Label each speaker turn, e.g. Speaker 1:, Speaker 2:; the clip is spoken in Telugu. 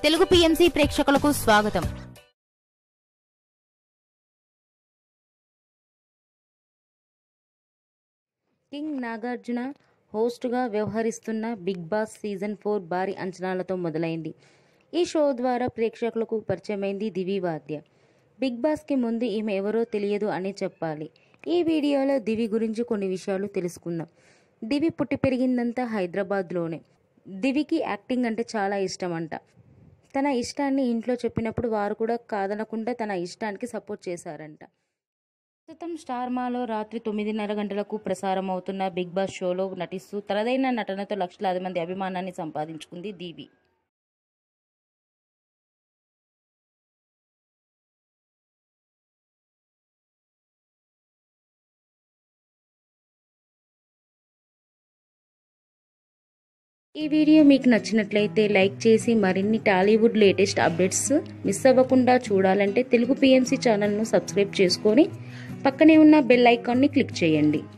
Speaker 1: తెలుగు పిఎంసి ప్రేక్షకులకు స్వాగతం
Speaker 2: కింగ్ నాగార్జున హోస్ట్గా వ్యవహరిస్తున్న బిగ్ బాస్ సీజన్ ఫోర్ భారీ అంచనాలతో మొదలైంది ఈ షో ద్వారా ప్రేక్షకులకు పరిచయమైంది దివి వాద్య బిగ్ బాస్కి ముందు ఈమె ఎవరో తెలియదు అని చెప్పాలి ఈ వీడియోలో దివి గురించి కొన్ని విషయాలు తెలుసుకుందాం దివి పుట్టి పెరిగిందంతా హైదరాబాద్లోనే దివికి యాక్టింగ్ అంటే చాలా ఇష్టం అంట తన ఇష్టాన్ని ఇంట్లో చెప్పినప్పుడు వారు కూడా కాదనకుండా తన ఇష్టానికి సపోర్ట్ చేశారంట ప్రస్తుతం స్టార్ మాలో రాత్రి తొమ్మిదిన్నర గంటలకు ప్రసారం అవుతున్న బిగ్ బాస్ షోలో నటిస్తూ తనదైన నటనతో లక్షలాది మంది అభిమానాన్ని సంపాదించుకుంది దీవి ఈ వీడియో మీకు నచ్చినట్లయితే లైక్ చేసి మరిన్ని టాలీవుడ్ లేటెస్ట్ అప్డేట్స్ మిస్ అవ్వకుండా చూడాలంటే తెలుగు పిఎంసి ఛానల్ను సబ్స్క్రైబ్ చేసుకొని పక్కనే ఉన్న బెల్ ఐకాన్ని క్లిక్ చేయండి